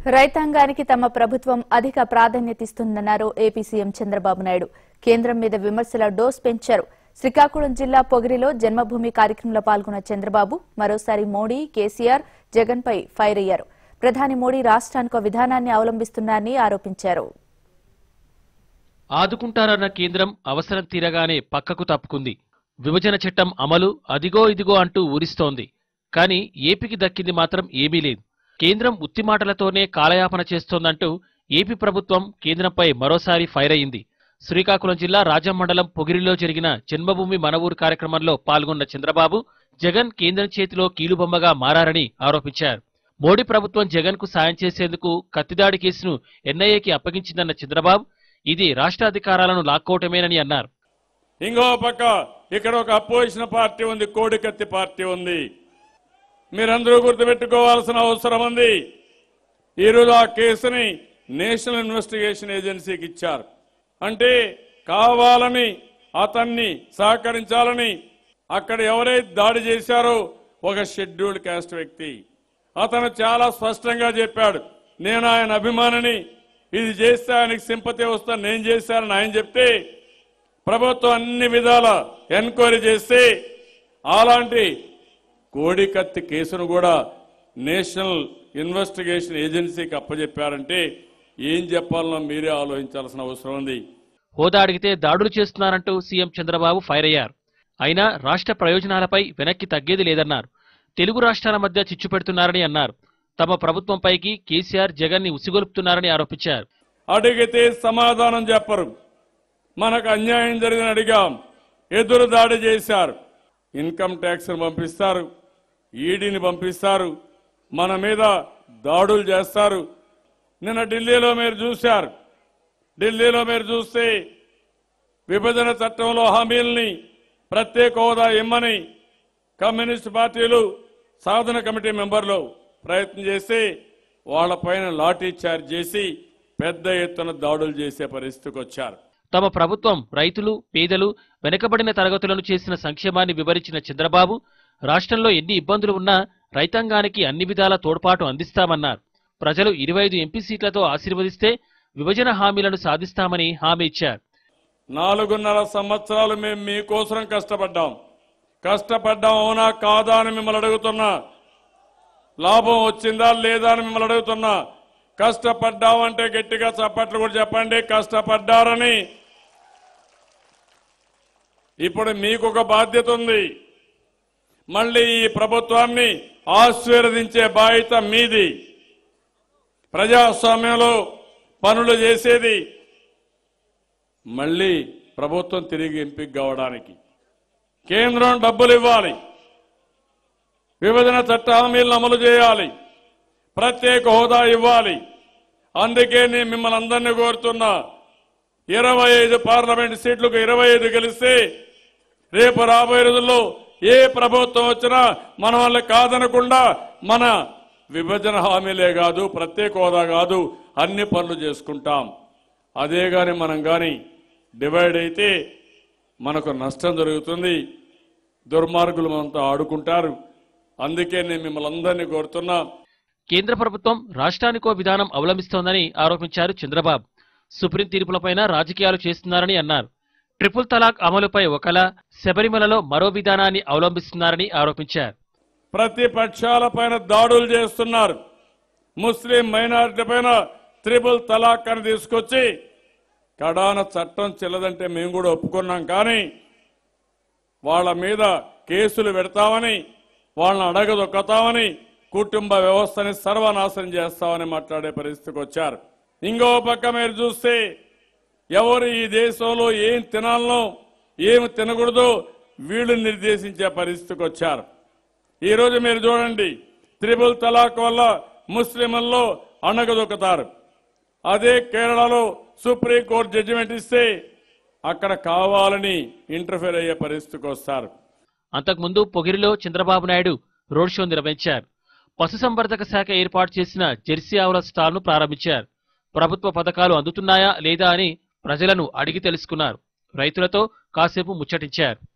రైతాంగానికి తమ ప్రభుత్వం అధిక ప్రాధాన్యత ఇస్తుందన్నారు ఏపీ సీఎం చంద్రబాబు నాయుడు కేంద్రం మీద విమర్శల డోస్ పెంచారు శ్రీకాకుళం జిల్లా పొగిరిలో జన్మభూమి కార్యక్రమంలో పాల్గొన్న చంద్రబాబు మరోసారి మోడీ కేసీఆర్ జగన్ పై ఫైర్ అయ్యారు ప్రధాని మోడీ రాష్ట్రానికి ఒక విధానాన్ని అవలంబిస్తున్నారని ఆరోపించారు ఆదుకుంటారన్న కేంద్రం అవసరం తీరగానే పక్కకు తప్పుకుంది విభజన చట్టం అమలు అదిగో ఇదిగో అంటూ ఊరిస్తోంది కానీ ఏపీకి దక్కింది మాత్రం ఏమీ లేదు కేంద్రం ఉత్తి మాటలతోనే కాలయాపన చేస్తోందంటూ ఏపీ ప్రభుత్వం కేంద్రంపై మరోసారి ఫైర్ అయింది శ్రీకాకుళం జిల్లా రాజం మండలం పొగిరిలో జరిగిన జన్మభూమి మనవూరు కార్యక్రమంలో పాల్గొన్న చంద్రబాబు జగన్ కేంద్రం చేతిలో కీలుబొమ్మగా మారారని ఆరోపించారు మోడీ ప్రభుత్వం జగన్ కు సాయం చేసేందుకు కత్తిదాడి కేసును ఎన్ఐఏకి అప్పగించిందన్న చంద్రబాబు ఇది రాష్ట్ర అధికారాలను లాక్కోవటమేనని అన్నారు ఇంకో పక్క ఇక్కడ ఒక అపోజిషన్ పార్టీ ఉంది కోడికత్తి పార్టీ ఉంది మీరందరూ గుర్తుపెట్టుకోవాల్సిన అవసరం ఉంది ఈరోజు ఆ కేసుని నేషనల్ ఇన్వెస్టిగేషన్ ఏజెన్సీకి ఇచ్చారు అంటే కావాలని అతన్ని సహకరించాలని అక్కడ ఎవరైతే దాడి చేశారో ఒక షెడ్యూల్డ్ క్యాస్ట్ వ్యక్తి అతను చాలా స్పష్టంగా చెప్పాడు నేను ఆయన అభిమానిని ఇది చేస్తే ఆయనకి సింపతి వస్తా నేను చేశానని ఆయన చెప్తే ప్రభుత్వం అన్ని విధాల ఎంక్వైరీ చేస్తే అలాంటి కోడికత్తి కేసును కూడా నేషనల్ ఇన్వెస్టిగేషన్ ఏజెన్సీకి అప్పచెప్పారంటే ఏం చెప్పాలనో మీరే ఆలోచించాల్సిన అవసరం ఉంది హోదా అడిగితే దాడులు చేస్తున్నారంటూ సీఎం చంద్రబాబు ఫైర్ అయ్యారు అయినా రాష్ట్ర ప్రయోజనాలపై వెనక్కి తగ్గేది లేదన్నారు తెలుగు రాష్ట్రాల మధ్య చిచ్చు పెడుతున్నారని అన్నారు తమ ప్రభుత్వంపైకి కేసీఆర్ జగన్ ని ఉసిగొలుపుతున్నారని ఆరోపించారు అడిగితే సమాధానం చెప్పరు మనకు అన్యాయం జరిగిన అడిగాం ఎదురు దాడి చేశారు ఇన్కమ్ ట్యాక్స్ పంపిస్తారు ఈడీని పంపిస్తారు మన మీద దాడులు చేస్తారు నిన్న ఢిల్లీలో మీరు చూశారు ఢిల్లీలో మీరు చూస్తే విభజన చట్టంలో హామీల్ని ప్రత్యేక హోదా ఇమ్మని కమ్యూనిస్ట్ పార్టీలు సాధన కమిటీ మెంబర్లు ప్రయత్నం చేసి వాళ్ళపైన లాఠీ చార్జ్ చేసి పెద్ద ఎత్తున దాడులు చేసే పరిస్థితికి వచ్చారు తమ ప్రభుత్వం రైతులు పేదలు వెనుకబడిన తరగతులను చేసిన సంక్షేమాన్ని వివరించిన చంద్రబాబు రాష్ట్రంలో ఎన్ని ఇబ్బందులు ఉన్నా రైతాంగానికి అన్ని విధాల తోడ్పాటు అందిస్తామన్నారు ప్రజలు ఇరవై ఐదు ఎంపీ సీట్లతో ఆశీర్వదిస్తే విభజన హామీలను సాధిస్తామని హామీ ఇచ్చారు నాలుగున్నర సంవత్సరాలు మేము మీకోసం కష్టపడ్డాం కష్టపడ్డాం అవునా కాదా అని మిమ్మల్ని అడుగుతున్నా లాభం వచ్చిందా లేదా అని మిమ్మల్ని అడుగుతున్నా కష్టపడ్డామంటే గట్టిగా చప్పట్లు కూడా చెప్పండి కష్టపడ్డారని ఇప్పుడు మీకు ఒక బాధ్యత ఉంది మళ్ళీ ఈ ప్రభుత్వాన్ని ఆశీర్వదించే బాధ్యత మీది ప్రజాస్వామ్యంలో పనులు చేసేది మళ్ళీ ప్రభుత్వం తిరిగి ఎంపిక కావడానికి కేంద్రం డబ్బులు ఇవ్వాలి విభజన చట్ట హామీలను అమలు చేయాలి ప్రత్యేక హోదా ఇవ్వాలి అందుకే నేను మిమ్మల్ని అందరినీ కోరుతున్నా ఇరవై ఐదు పార్లమెంట్ సీట్లకు ఇరవై ఐదు గెలిస్తే రేపు రాబోయే రోజుల్లో ఏ ప్రభుత్వం వచ్చినా మన వల్ల కాదనకుండా మన విభజన హామీలే కాదు ప్రత్యేక హోదా కాదు అన్ని పనులు చేసుకుంటాం అదే గాని మనం గాని డివైడ్ అయితే మనకు నష్టం జరుగుతుంది దుర్మార్గులు మనతో ఆడుకుంటారు అందుకే నేను మిమ్మల్ని అందరినీ కోరుతున్నా కేంద్ర ప్రభుత్వం రాష్ట్రానికో విధానం అవలంబిస్తోందని ఆరోపించారు చంద్రబాబు సుప్రీం తీర్పులపైన రాజకీయాలు చేస్తున్నారని అన్నారు ట్రిపుల్ తలాక్ అమలుపై ఒకలా శబరిమలలో మరో విధానాన్ని అవలంబిస్తున్నారని ఆరోపించారు ప్రతిపక్షాల పైన దాడులు చేస్తున్నారు ముస్లిం మైనారిటీ పైన త్రిబుల్ తలాక్ అని తీసుకొచ్చి కడాన చట్టం చెల్లదంటే మేము కూడా ఒప్పుకున్నాం కానీ వాళ్ళ మీద కేసులు పెడతామని వాళ్ళని అడగదొక్కతామని కుటుంబ వ్యవస్థని సర్వనాశనం చేస్తామని మాట్లాడే పరిస్థితికి వచ్చారు ఇంకో పక్క మీరు చూస్తే ఎవరు ఈ దేశంలో ఏం తినాలనో ఏమి తినకూడదో వీళ్ళు నిర్దేశించే పరిస్థితికి వచ్చారు ఈ రోజు మీరు చూడండి త్రిబుల్ తలాక్ వల్ల ముస్లింల్లో అణగదొక్కుతారు అదే కేరళలో సుప్రీంకోర్టు జడ్జిమెంట్ ఇస్తే అక్కడ కావాలని ఇంటర్ఫేర్ అయ్యే పరిస్థితికి వస్తారు అంతకుముందు పొగిరిలో చంద్రబాబు నాయుడు రోడ్ షో నిర్వహించారు పశుసంవర్ధక శాఖ ఏర్పాటు చేసిన జెర్సీ ఆవుల స్టాల్ను ప్రారంభించారు ప్రభుత్వ పథకాలు అందుతున్నాయా లేదా అని ప్రజలను అడిగి తెలుసుకున్నారు రైతులతో కాసేపు ముచ్చటించారు